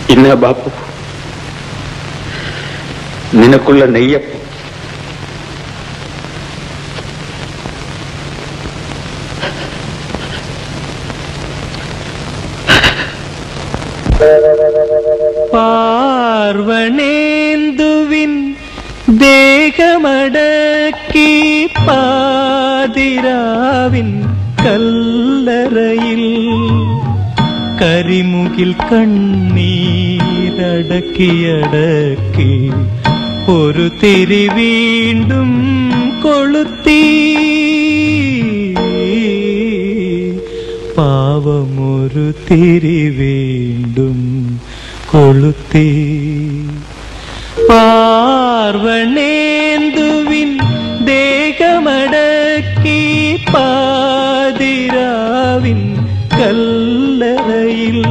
ഇന്ന ബാപ്പു നിനക്കുള്ള നെയ്യപ്പം പാർവണേന്ദുവിൻ ദേഹമടക്കി പാതിരാവിൻ കല്ലറയിൽ കരിമുകിൽ കണ്ണീരടക്കിയടക്കി ഒരു തിരി വീണ്ടും കൊളുത്തി പാവമൊരു തിരി വീണ്ടും കൊളുത്തി പാർവണേന്ദുവിൻ ദേഹമടക്കി പാതിരാവിൻ കല്ലറയിൽ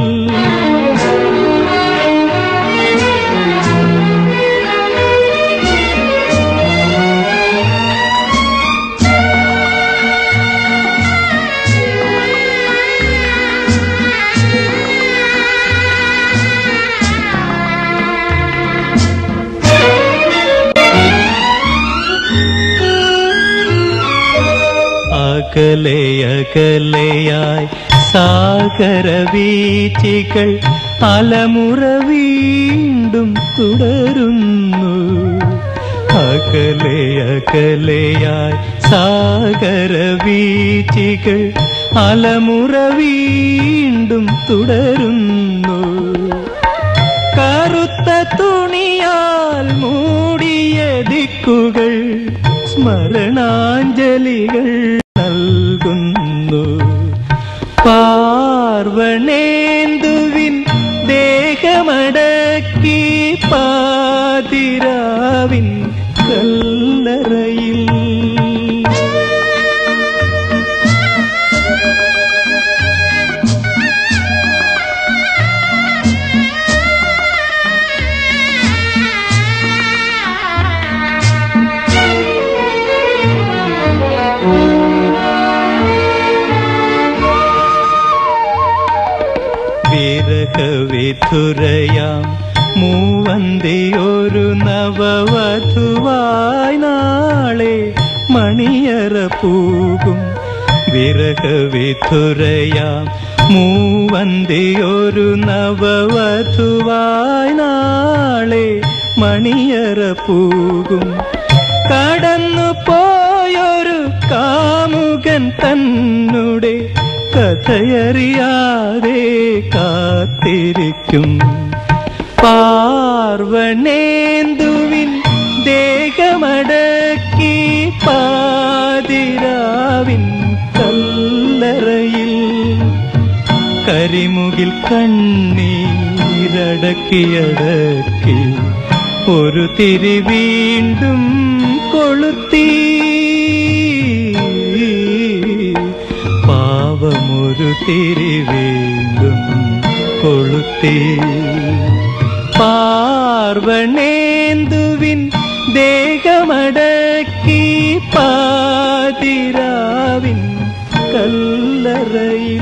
അകലെ അകലെയായി സാഗരവീച്ചികൾ അലമുറ വീണ്ടും തുടരുന്നു അകലെ അകലെയായി സാഗരവീച്ചികൾ അലമുറ വീണ്ടും തുടരുന്നു കറുത്ത തുണിയാൽ മൂടിയ ദിക്കുകൾ സ്മരണാഞ്ജലികൾ നൽകുന്നു പാർവണേന്ദുവിൻ ദേഹമടക്കി പാതിരാവിൻ കല്ലറയിൽ വിരഹവിധുരയാം മൂവന്തിയൊരു നവവധുവായി നാളെ മണിയറ പൂകും വിരഹവിധുരയാം മൂവന്തിയൊരു നവവധുവായി നാളെ മണിയറ പൂകും കടന്നു പോയൊരു കാമുകൻ തന്നുടെ കഥയറിയാതെ കാത്തിരിക്കും പാർവണേന്ദുവിൻ ദേഹമടക്കി പാതിരാവിൻ കല്ലറയിൽ കരിമുകിൽ കണ്ണീരടക്കിയടക്കി ഒരു തിരി വീണ്ടും കൊളുത്തി പാവമൊരു തിരി വീണ്ടും കൊളുത്തി പാർവണേന്ദുവിൻ ദേഹമടക്കി പാതിരാവിൻ കല്ലറയിൽ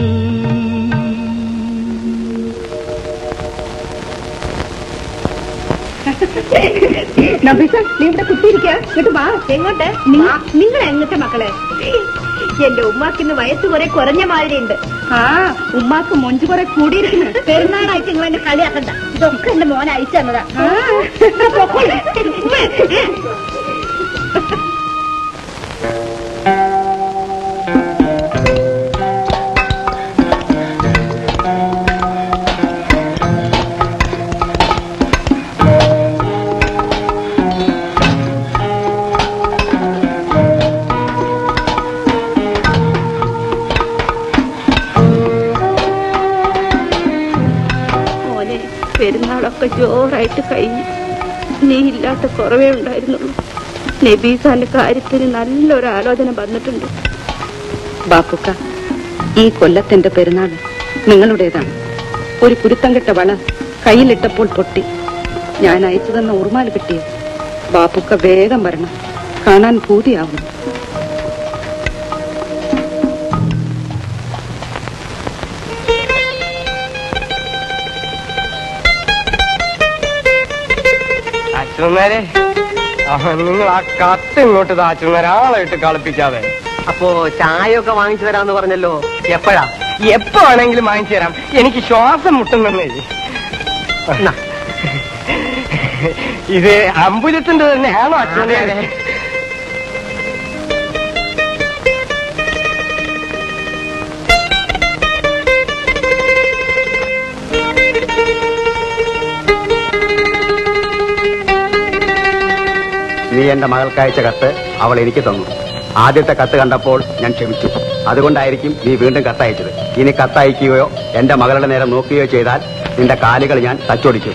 നബീസ നീ ഇവിടെ കുത്തിയിരിക്ക ഇങ്ങോട്ട് വാ എങ്ങോട്ട് നിങ്ങൾ എങ്ങോട്ട് മക്കളെ എന്റെ ഉമ്മാക്കിന്ന് വയസ്സ് കുറെ കുറഞ്ഞ മാതിരി ഉണ്ട് ആ ഉമ്മാക്ക് മൊഞ്ച് കുറെ കൂടിയിരിക്കുന്നു പെരുന്നാളായിട്ട് നിങ്ങൾ എന്നെ കളിയാക്കണ്ട ഇതൊക്കെ എന്റെ മോൻ അയച്ചു തന്നതാ പൊക്കോളൂ. മോനെ പെരുന്നാളൊക്കെ ജോറായിട്ട് കഴിഞ്ഞു നീ ഇല്ലാത്ത കുറവേ ഉണ്ടായിരുന്നുള്ളൂ നബീസാന്റെ കാര്യത്തിന് നല്ലൊരു ആലോചന വന്നിട്ടുണ്ട് ബാപ്പുക്ക ഈ കൊല്ലത്തിന്റെ പെരുന്നാൾ നിങ്ങളുടേതാണ് ഒരു കുരുത്തം കെട്ട വള കയ്യിലിട്ടപ്പോൾ പൊട്ടി ഞാൻ അയച്ചു തന്ന ഉറുമാൽ കിട്ടിയത് ബാപ്പുക്ക വേഗം വരണം കാണാൻ പൂതിയാവുന്നു അച്ഛനേരെ നിങ്ങൾ ആ കത്ത് ഇങ്ങോട്ട് താ അച്ഛനേരെ ആളെ ഇട്ട് കളിപ്പിക്കാതെ അപ്പോ ചായ ഒക്കെ വാങ്ങിച്ചു തരാന്ന് പറഞ്ഞല്ലോ എപ്പോഴാ എപ്പോ വേണമെങ്കിലും വാങ്ങിച്ചു തരാം എനിക്ക് ശ്വാസം മുട്ടുന്നേ എന്നാ. ഇത് അമ്പുലത്തിന്റെ തന്നെയാണോ അച്ഛനെ അതെ, അതെ. നീ എന്റെ മകൾക്ക് അയച്ച കത്ത് അവൾ എനിക്ക് തന്നു ആദ്യത്തെ കത്ത് കണ്ടപ്പോൾ ഞാൻ ക്ഷമിച്ചു അതുകൊണ്ടായിരിക്കും നീ വീണ്ടും കത്തയച്ചത് ഇനി കത്തയക്കുകയോ എന്റെ മകളുടെ നേരെ നോക്കുകയോ ചെയ്താൽ നിന്റെ കാലുകൾ ഞാൻ തച്ചൊടിക്കും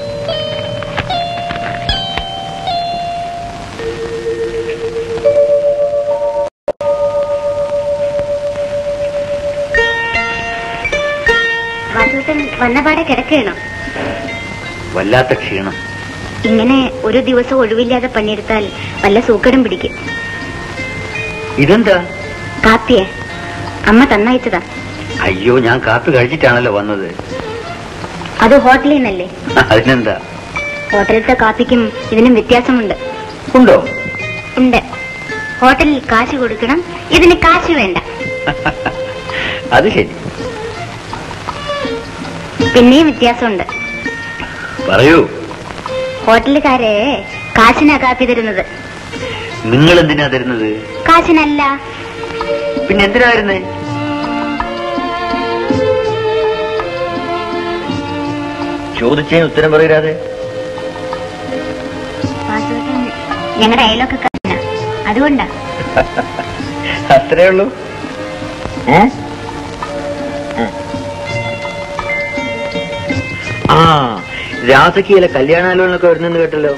വാസുട്ടൻ വന്നപാടെ കിടക്കണം വല്ലാത്ത ക്ഷീണം ഇങ്ങനെ ഒരു ദിവസം ഒഴിവില്ലാതെ പണിയെടുത്താൽ വല്ല സൂക്കടും പിടിക്കും ഇതെന്താ കാപ്പിയെ അമ്മ തന്നയച്ചതാ അയ്യോ ഞാൻ കാപ്പി കഴിച്ചിട്ടാണല്ലോ വന്നത് അത് ഹോട്ടലിൽ നിന്നല്ലേ അതിനെന്താ ഹോട്ടലിലത്തെ കാപ്പിക്കും ഇതിനും വ്യത്യാസമുണ്ട് ഉണ്ടോ ഉണ്ട് ഹോട്ടലിൽ കാശ് കൊടുക്കണം ഇതിന് കാശ് വേണ്ട അത് ശരി പിന്നെയും വ്യത്യാസമുണ്ട് പറയൂ ഹോട്ടലുകാരെ കാശിനാ കാപ്പി തരുന്നത് നിങ്ങൾ എന്തിനാ തരുന്നത് കാശിനല്ല പിന്നെ എന്തിനായിരുന്നേ ചോദിച്ചതിന് ഉത്തരം പറയാതെ വാസുവേട്ടൻ ഞങ്ങളുടെ അയലൊക്കെ അതുകൊണ്ടാ അത്രേ ഉള്ളൂ ആ രാധയ്ക്ക് കല്യാണാലോചനൊക്കെ വരുന്നെന്ന് കേട്ടല്ലോ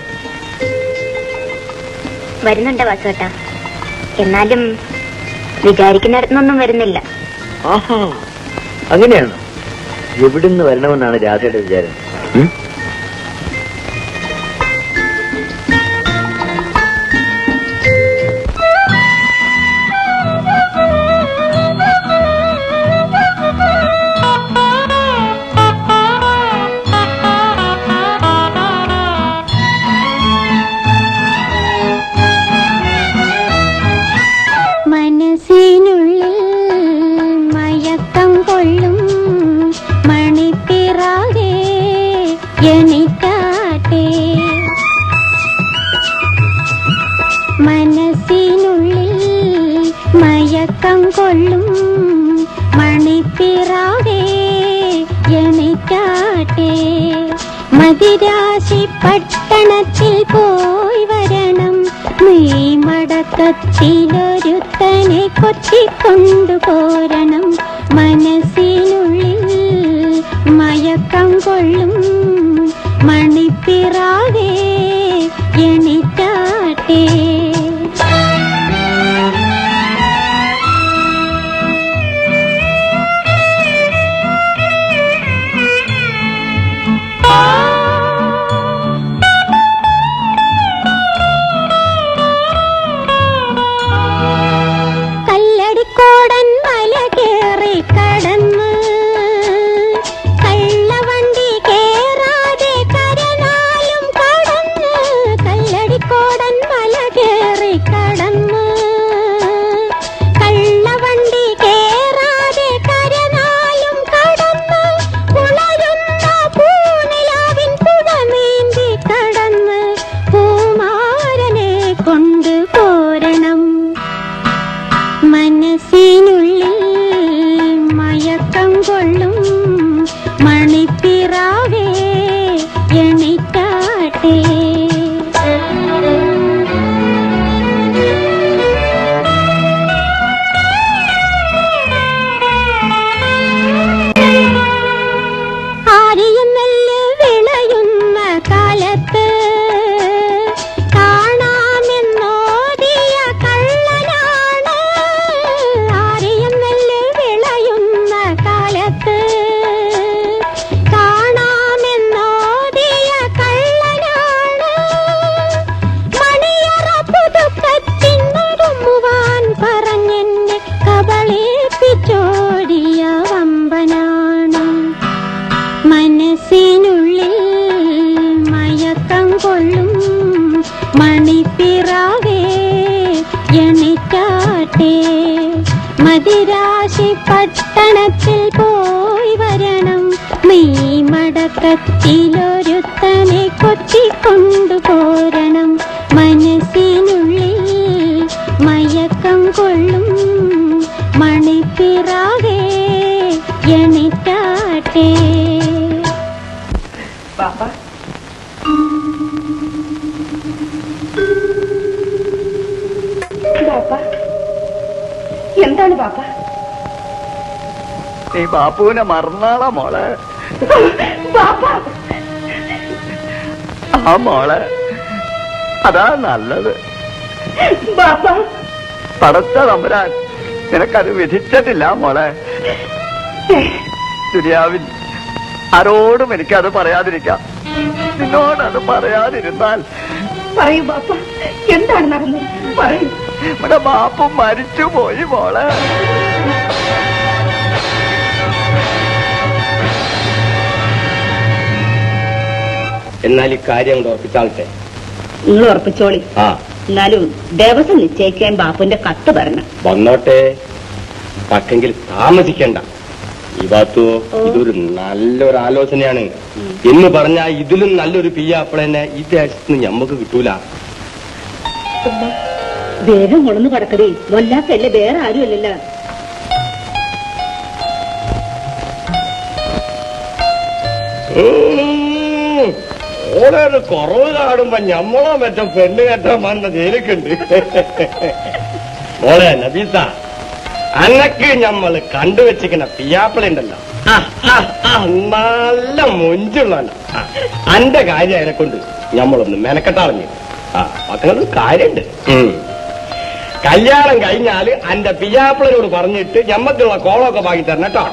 വരുന്നുണ്ട് വാസുവേട്ട എന്നാലും വിചാരിക്കുന്നിടത്തുനിന്നൊന്നും വരുന്നില്ല ആഹാ അങ്ങനെയാണോ എവിടുന്ന് വരണമെന്നാണ് രാധയുടെ വിചാരം ഉം? മനസ്സിനുള്ളിൽ മയക്കം കൊള്ളും മണിപ്പിറാകെ എണിക്കാട്ടെ മനസ്സിനുള്ളിൽ മയക്കം കൊള്ളും മണിപ്പിറാകെ എണിക്കാട്ടെ മതിരാശി പട്ടണത്തിൽ പോയി വരണം നീ മടക്കത്തിലൊരുത്തനെ കൊത്തിക്കൊണ്ടുപോരണം മനസ്സിനുള്ളിൽ മയക്കം കൊള്ളും മണിപ്പിറാകെ എണിറ്റാട്ടെ കല്ലടിക്കോടൻ മല കേറി കടന്ന് എണിറ്റാട്ടെ മദിരാശി പട്ടണത്തിൽ പോയി വരണം മെയ് മടക്കത്തിലൊരുത്തനെ കൊത്തിക്കൊണ്ടു പോരണം മനസ്സിനുള്ളിൽ മയക്കം കൊള്ളും മണിപ്പിറാകെ എണിറ്റാട്ടെ ബാപ്പ ബാപ്പ എന്താണ് ബാപ്പ നീ ബാപ്പുവിനെ മറന്നാളാ മോളെ ബാപ്പ ആ മോളെ അതാ നല്ലത് ബാപ്പ പടച്ച തമ്പുരാൻ നിനക്കത് വിധിച്ചിട്ടില്ല മോളെ ദുര്യാവിൻ ആരോടും എനിക്കത് പറയാതിരിക്കാം നിന്നോടത് പറയാതിരുന്നാൽ പറയൂ ബാപ്പ എന്താണ് നടന്നത് പറയൂ നമ്മുടെ ബാപ്പു മരിച്ചുപോയി മോളെ എന്നാൽ ഈ കാര്യം കൊണ്ട് ഉറപ്പിച്ചാളട്ടെ നിങ്ങൾ ഉറപ്പിച്ചോളി ആ എന്നാലും ദിവസം നിശ്ചയിക്കാൻ ബാപ്പുന്റെ കത്ത് വരണം വന്നോട്ടെ പക്ഷെങ്കിൽ താമസിക്കണ്ട ഈ ഭാഗത്തു ഇതൊരു നല്ലൊരു ആലോചനയാണ് എന്ന് പറഞ്ഞാൽ ഇതിലും നല്ലൊരു പിയ്യാപ്പിളനെ ഈ ദേശത്ത് നിന്ന് ഞമ്മക്ക് കിട്ടൂല വേഗം കൊളന്ന് കിടക്കതേ വല്ലാത്തല്ലേ വേറെ ആരുമല്ലല്ലോ ഉം. ഓളൊരു കുറവ് കാണുമ്പോ ഞമ്മളോ മറ്റോ പെണ്ണ് കെട്ടാൻ വന്ന ജയിലിക്കുണ്ട് മോളെ നബീസ അന്നക്ക് ഞമ്മള് കണ്ടുവച്ചിരിക്കുന്ന പിയാപ്പിളുണ്ടല്ലോ ആ, ആ, ആ, നല്ല മൊഞ്ചുള്ള അന്റെ കാര്യം അതിനെ കൊണ്ട് ഞമ്മളൊന്ന് മെനക്കെട്ടറിഞ്ഞു ആ അങ്ങനെ കാര്യണ്ട് ഉം. കല്യാണം കഴിഞ്ഞാല് അന്റെ പിയാപ്പിളിനോട് പറഞ്ഞിട്ട് ഞമ്മക്കുള്ള കോളമൊക്കെ വാങ്ങി തരണം കേട്ടോ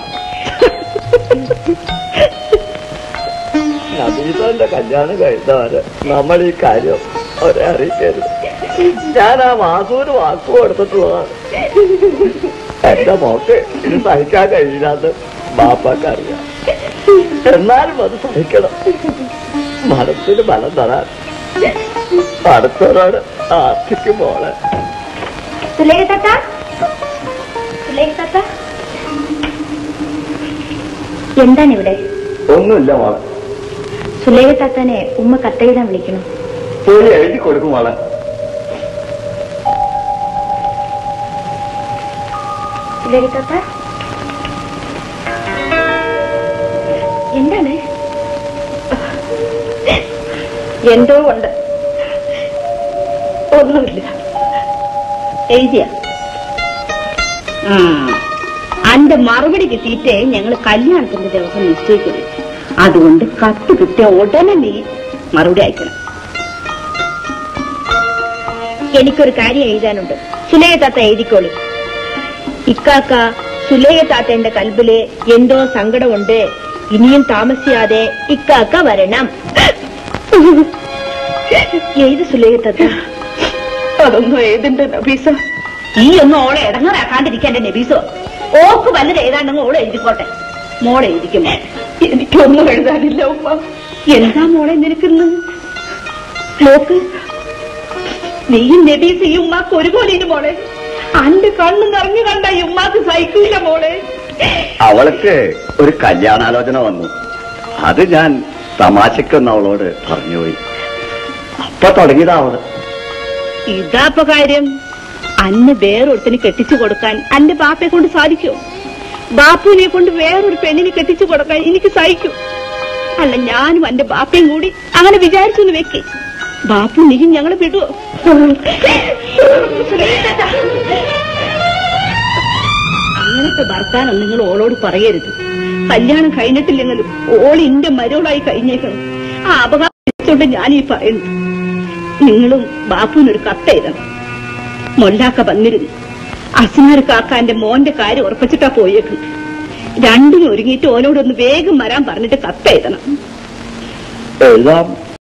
നബീസന്റെ കല്യാണം കഴിഞ്ഞവര് നമ്മൾ ഈ കാര്യം അവരെ അറിയിക്കരുത് ഞാൻ ആ വാസൂര് വാക്ക് കൊടുത്തിട്ടുള്ളതാണ് എന്റെ മോക്ക് ഇത് സഹിക്കാൻ കഴിയില്ലാന്ന് ബാപ്പാക്ക് അറിയാം എന്നാലും അത് സഹിക്കണം മനസ്സിന് ബലം തരാൻ അടുത്തവരോട് ആർത്തിക്കും മോളെ സുലേഖ താത്ത സുലേഖ താത്ത എന്താണ് ഇവിടെ ഒന്നുമില്ല മോളെ സുലേഖ താത്തനെ ഉമ്മ കത്തെഴുതാൻ വിളിക്കണം പോയി എഴുതി കൊടുക്കും മോളെ സുലേഖ താത്ത എന്താണ് എന്തോ ഉണ്ട് ഒന്നുമില്ല എഴുതിയ അന്റെ മറുപടി കിട്ടിയിട്ടേ ഞങ്ങൾ കല്യാണത്തിന്റെ ദിവസം നിശ്ചയിക്കുന്നു അതുകൊണ്ട് കത്ത് കിട്ടിയ ഉടനെ നീ മറുപടി അയക്കണം എനിക്കൊരു കാര്യം എഴുതാനുണ്ട് സുലയ താത്ത എഴുതിക്കോളൂ ഇക്കാക്ക സുലയ താത്തന്റെ കൽബില് എന്തോ സങ്കടമുണ്ട് ഇനിയും താമസിയാതെ ഇക്കാക്ക വരണം ഏത് സുലയ താത്ത അതൊന്നും ഏതിന്റെ നബീസ ഈ ഒന്നും ഓളെ ഇടങ്ങറാക്കാണ്ടിരിക്കാൻ നബീസോ ഓക്ക് വല്ലത് ഏതാണ്ടെങ്കിൽ ഓളെ എഴുതിക്കോട്ടെ മോളെ എഴുതിക്കുമ്പോ എനിക്കൊന്നും എഴുതാനില്ല ഉമ്മ എന്താ മോളെ നിനക്കുന്ന് നോക്ക് നീയും നബീസ ഈ ഉമ്മാക്ക് ഒരുപോലെ ഇനി മോളെ അന്റെ കണ്ണു നിറഞ്ഞു കണ്ട ഈ ഉമ്മാക്ക് സഹിക്കില്ല മോളെ അവൾക്ക് ഒരു കല്യാണാലോചന വന്നു അത് ഞാൻ തമാശക്കൊന്ന് അവളോട് പറഞ്ഞുപോയി അപ്പൊ തുടങ്ങിയതാ അവള് ഇതാപ്പ കാര്യം അന്ന് വേറൊരുത്തിന് കെട്ടിച്ചു കൊടുക്കാൻ അന്റെ ബാപ്പയെ കൊണ്ട് സാധിക്കോ ബാപ്പുവിനെ കൊണ്ട് വേറൊരു പെണ്ണിനെ കെട്ടിച്ചു കൊടുക്കാൻ എനിക്ക് സഹിക്കും അല്ല ഞാനും എന്റെ ബാപ്പയും കൂടി അങ്ങനെ വിചാരിച്ചൊന്ന് വെക്കേ ബാപ്പു നീയും ഞങ്ങളെ വിടുവോ അങ്ങനത്തെ ഭർത്താനം നിങ്ങൾ ഓളോട് പറയരുത് കല്യാണം കഴിഞ്ഞിട്ടില്ലെങ്കിലും ഓൾ ഇന്റെ മരോളായി കഴിഞ്ഞേക്കണം ആ അപകടം വെച്ചോണ്ട് ഞാൻ ഈ പറയുന്നു നിങ്ങളും ബാപ്പുവിനൊരു കത്തെഴുതണം മൊല്ലാക്ക വന്നിരുന്നു അസ്മാർ കാക്കാന്റെ മോന്റെ കാര്യം ഉറപ്പിച്ചിട്ടാ പോയേക്കുന്നത് രണ്ടിനും ഒരുങ്ങിയിട്ട് ഓനോടൊന്ന് വേഗം വരാൻ പറഞ്ഞിട്ട് കത്തെഴുതണം എഴുതാം